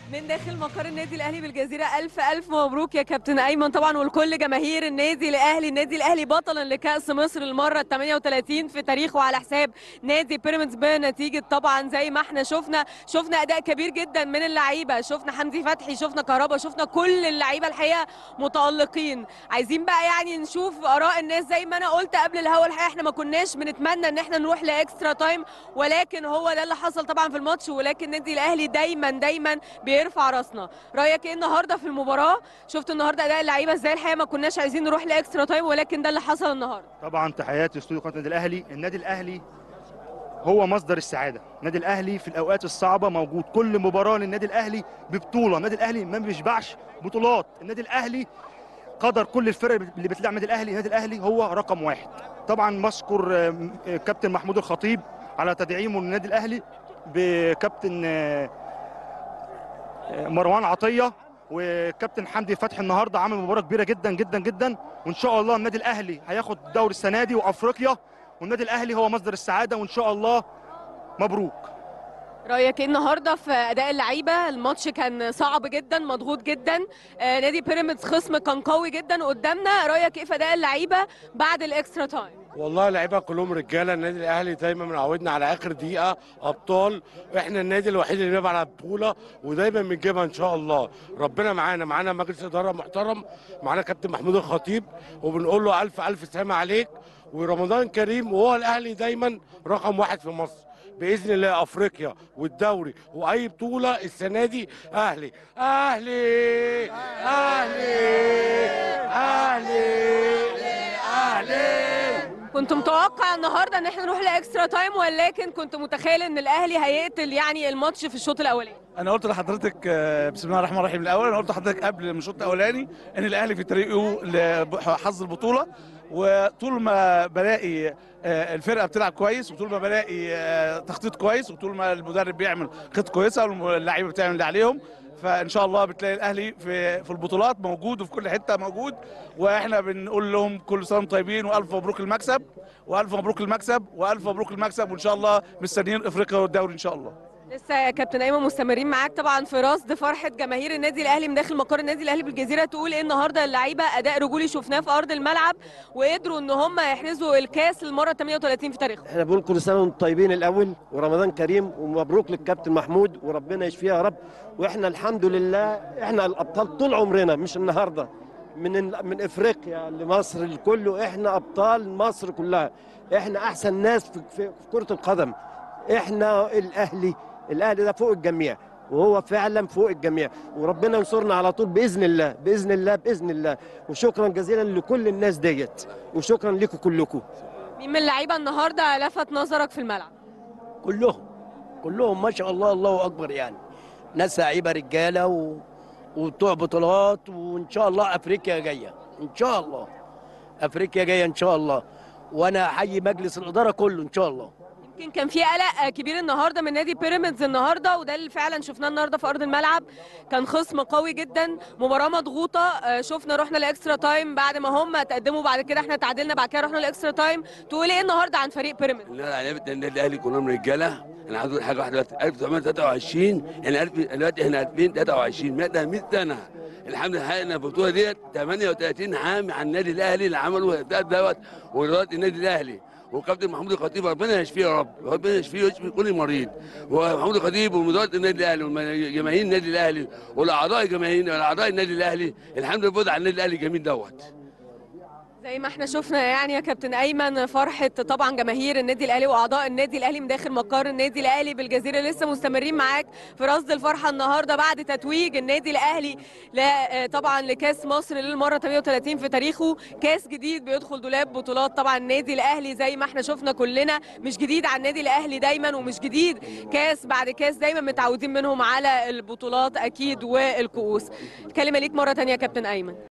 من داخل مقر النادي الاهلي بالجزيره الف الف مبروك يا كابتن ايمن طبعا ولكل جماهير النادي الاهلي النادي الاهلي بطلا لكاس مصر المره ال 38 في تاريخه على حساب نادي بيراميدز بنتيجه طبعا زي ما احنا شفنا شفنا اداء كبير جدا من اللعيبه شفنا حمدي فتحي شفنا كهربا شفنا كل اللعيبه الحقيقه متالقين عايزين بقى يعني نشوف اراء الناس زي ما انا قلت قبل الهوا الحقيقه احنا ما كناش بنتمنى ان احنا نروح لاكسترا تايم ولكن هو ده اللي حصل طبعا في الماتش ولكن النادي الاهلي دايما دايما بيرفع راسنا رايك ايه النهارده في المباراه شفت النهارده اداء اللعيبه ازاي الحقيقه ما كناش عايزين نروح لاكسترا تايم ولكن ده اللي حصل النهارده طبعا تحياتي استوديو قناه النادي الاهلي النادي الاهلي هو مصدر السعاده النادي الاهلي في الاوقات الصعبه موجود كل مباراه للنادي الاهلي ببطوله النادي الاهلي ما بيشبعش بطولات النادي الاهلي قدر كل الفرق اللي بتلعب النادي الاهلي النادي الاهلي هو رقم واحد طبعا بشكر آه، آه، كابتن محمود الخطيب على تدعيمه للنادي الاهلي بكابتن آه، آه، مروان عطيه وكابتن حمدي فتحي النهارده عامل مباراه كبيره جدا جدا جدا وان شاء الله النادي الاهلي هياخد الدوري السنه دي وافريقيا والنادي الاهلي هو مصدر السعاده وان شاء الله مبروك رايك ايه النهارده في اداء اللعيبه الماتش كان صعب جدا مضغوط جدا آه نادي بيراميدز خصم كان قوي جدا قدامنا رايك ايه في اداء اللعيبه بعد الاكسترا تايم والله اللعيبه كلهم رجاله النادي الاهلي دايما معودنا على اخر دقيقه ابطال احنا النادي الوحيد اللي بيلعب على بطوله ودايما بنجيبها ان شاء الله ربنا معانا معانا مجلس اداره محترم معانا كابتن محمود الخطيب وبنقول له الف الف سلام عليك ورمضان كريم وهو الاهلي دايما رقم واحد في مصر باذن الله افريقيا والدوري واي بطوله السنه دي اهلي اهلي اهلي اهلي اهلي كنت متوقع النهارده ان احنا نروح لاكسترا تايم ولكن كنت متخيل ان الاهلي هيقتل يعني الماتش في الشوط الاولاني انا قلت لحضرتك آه، بسم الله الرحمن الرحيم الاول انا قلت لحضرتك قبل من الشوط الاولاني ان الاهلي في طريقه لحظ البطوله وطول ما بلاقي آه، الفرقه بتلعب كويس وطول ما بلاقي آه، تخطيط كويس وطول ما المدرب بيعمل خطه كويسه واللعيبه بتعمل اللي عليهم فان شاء الله بتلاقي الاهلي في في البطولات موجود وفي كل حته موجود واحنا بنقول لهم كل سنه وانتم طيبين والف مبروك المكسب والف مبروك المكسب والف مبروك المكسب وان شاء الله مستنيين افريقيا والدوري ان شاء الله لسه يا كابتن ايمن مستمرين معاك طبعا في رصد فرحه جماهير النادي الاهلي من داخل مقر النادي الاهلي بالجزيره تقول ايه النهارده اللعيبه اداء رجولي شفناه في ارض الملعب وقدروا ان هم يحرزوا الكاس المره 38 في تاريخهم احنا بنقول كل سنه وانتم طيبين الاول ورمضان كريم ومبروك للكابتن محمود وربنا يشفيه يا رب واحنا الحمد لله احنا الابطال طول عمرنا مش النهارده من من افريقيا لمصر كله احنا ابطال مصر كلها احنا احسن ناس في, في, في كره القدم احنا الاهلي الاهلي ده فوق الجميع وهو فعلا فوق الجميع وربنا ينصرنا على طول باذن الله باذن الله باذن الله وشكرا جزيلا لكل الناس ديت وشكرا لكم كلكم مين من اللعيبه النهارده لفت نظرك في الملعب كلهم كلهم ما شاء الله الله اكبر يعني ناس لعيبه رجاله و... وبتوع بطولات وان شاء الله افريقيا جايه ان شاء الله افريقيا جايه ان شاء الله وانا احيي مجلس الاداره كله ان شاء الله يمكن كان في قلق كبير النهارده من نادي بيراميدز النهارده وده اللي فعلا شفناه النهارده في ارض الملعب كان خصم قوي جدا مباراه مضغوطه آه، شفنا رحنا لاكسترا تايم بعد ما هم تقدموا بعد كده احنا تعادلنا بعد كده رحنا لاكسترا تايم تقول ايه النهارده عن فريق بيراميدز لا لعيبه النادي الاهلي كلهم رجاله انا عايز اقول حاجه واحده دلوقتي 1923 احنا ألف- دلوقتي احنا 2023 مدى 100 سنه الحمد لله حققنا البطوله ديت 38 عام عن النادي الاهلي اللي عملوا ده دوت ودلوقتي النادي الاهلي وكابتن محمود الخطيب ربنا يشفيه يا رب ربنا يشفيه ويشفي كل مريض ومحمود الخطيب ومديريه النادي الاهلي وجماهير النادي الاهلي والاعضاء جماهير اعضاء النادي الاهلي الحمد لله بوضع النادي الاهلي الجميل دوت زي ما احنا شفنا يعني يا كابتن ايمن فرحه طبعا جماهير النادي الاهلي واعضاء النادي الاهلي من داخل مقر النادي الاهلي بالجزيره لسه مستمرين معاك في رصد الفرحه النهارده بعد تتويج النادي الاهلي ل- طبعا لكاس مصر للمره 38 في تاريخه كاس جديد بيدخل دولاب بطولات طبعا النادي الاهلي زي ما احنا شفنا كلنا مش جديد على النادي الاهلي دايما ومش جديد كاس بعد كاس دايما متعودين منهم على البطولات اكيد والكؤوس الكلمه ليك مره ثانيه يا كابتن ايمن